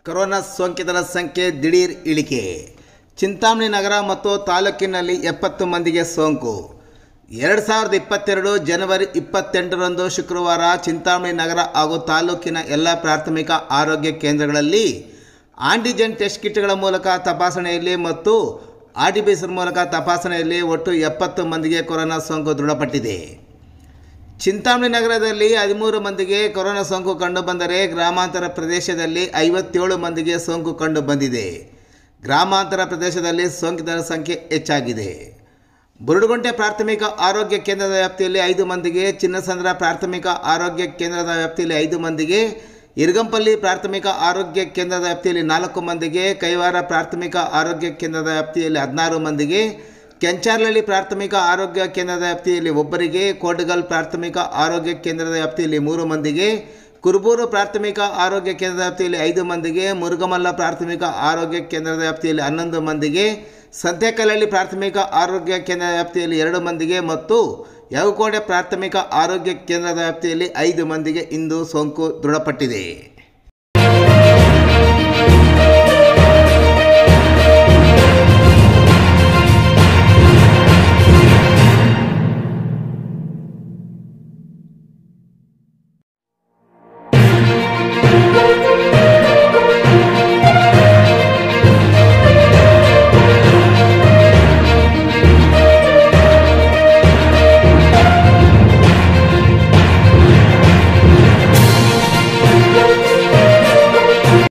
corona ಸೋಂಕಿತರ ಸಂಖ್ಯೆ ದಿಢೀರ್ ಇಳಿಕೆ ಚಿಂತಾಮಣಿ ನಗರ ಮತ್ತು ತಾಲೂಕಿನಲ್ಲಿ ಎಪ್ಪತ್ತು ಮಂದಿಗೆ ಸೋಂಕು ಎರಡು ಸಾವಿರದ ಇಪ್ಪತ್ತೆರಡು ಜನವರಿ ಇಪ್ಪತ್ತೆಂಟರಂದು ಶುಕ್ರವಾರ ಚಿಂತಾಮಣಿ ನಗರ ಹಾಗೂ ತಾಲೂಕಿನ ಎಲ್ಲ ಪ್ರಾಥಮಿಕ ಆರೋಗ್ಯ ಕೇಂದ್ರಗಳಲ್ಲಿ ಆಂಟಿಜೆನ್ ಟೆಸ್ಟ್ ಕಿಟ್ಗಳ ಮೂಲಕ ತಪಾಸಣೆಯಲ್ಲಿ ಮತ್ತು ಆರ್ ಟಿ ಪಿ ಸಿ ಮೂಲಕ ತಪಾಸಣೆಯಲ್ಲಿ ಒಟ್ಟು ಎಪ್ಪತ್ತು ಮಂದಿಗೆ ಕೊರೋನಾ ಸೋಂಕು ದೃಢಪಟ್ಟಿದೆ ಚಿಂತಾಮಣಿ ನಗರದಲ್ಲಿ ಹದಿಮೂರು ಮಂದಿಗೆ ಕೊರೋನಾ ಸೋಂಕು ಕಂಡುಬಂದರೆ ಗ್ರಾಮಾಂತರ ಪ್ರದೇಶದಲ್ಲಿ ಐವತ್ತೇಳು ಮಂದಿಗೆ ಸೋಂಕು ಕಂಡು ಬಂದಿದೆ ಗ್ರಾಮಾಂತರ ಪ್ರದೇಶದಲ್ಲಿ ಸೋಂಕಿತರ ಸಂಖ್ಯೆ ಹೆಚ್ಚಾಗಿದೆ ಬುರುಡುಗುಂಟೆ ಪ್ರಾಥಮಿಕ ಆರೋಗ್ಯ ಕೇಂದ್ರದ ವ್ಯಾಪ್ತಿಯಲ್ಲಿ ಐದು ಮಂದಿಗೆ ಚಿನ್ನಸಂದ್ರ ಪ್ರಾಥಮಿಕ ಆರೋಗ್ಯ ಕೇಂದ್ರದ ವ್ಯಾಪ್ತಿಯಲ್ಲಿ ಐದು ಮಂದಿಗೆ ಇರ್ಗಂಪಲ್ಲಿ ಪ್ರಾಥಮಿಕ ಆರೋಗ್ಯ ಕೇಂದ್ರದ ವ್ಯಾಪ್ತಿಯಲ್ಲಿ ನಾಲ್ಕು ಮಂದಿಗೆ ಕೈವಾರ ಪ್ರಾಥಮಿಕ ಆರೋಗ್ಯ ಕೇಂದ್ರದ ವ್ಯಾಪ್ತಿಯಲ್ಲಿ ಹದಿನಾರು ಮಂದಿಗೆ ಕೆಂಚಾರ್ಲಹಳ್ಳಿ ಪ್ರಾಥಮಿಕ ಆರೋಗ್ಯ ಕೇಂದ್ರದ ವ್ಯಾಪ್ತಿಯಲ್ಲಿ ಒಬ್ಬರಿಗೆ ಕೋಟಗಲ್ ಪ್ರಾಥಮಿಕ ಆರೋಗ್ಯ ಕೇಂದ್ರದ ವ್ಯಾಪ್ತಿಯಲ್ಲಿ ಮೂರು ಮಂದಿಗೆ ಕುರುಬೂರು ಪ್ರಾಥಮಿಕ ಆರೋಗ್ಯ ಕೇಂದ್ರದ ವ್ಯಾಪ್ತಿಯಲ್ಲಿ ಐದು ಮಂದಿಗೆ ಮುರುಗಮಲ್ಲ ಪ್ರಾಥಮಿಕ ಆರೋಗ್ಯ ಕೇಂದ್ರದ ವ್ಯಾಪ್ತಿಯಲ್ಲಿ ಹನ್ನೊಂದು ಮಂದಿಗೆ ಸಂತೆಕಲ್ಲಹಳ್ಳಿ ಪ್ರಾಥಮಿಕ ಆರೋಗ್ಯ ಕೇಂದ್ರದ ವ್ಯಾಪ್ತಿಯಲ್ಲಿ ಎರಡು ಮಂದಿಗೆ ಮತ್ತು ಯವಕೋಟೆ ಪ್ರಾಥಮಿಕ ಆರೋಗ್ಯ ಕೇಂದ್ರದ ವ್ಯಾಪ್ತಿಯಲ್ಲಿ ಐದು ಮಂದಿಗೆ ಇಂದು ಸೋಂಕು ದೃಢಪಟ್ಟಿದೆ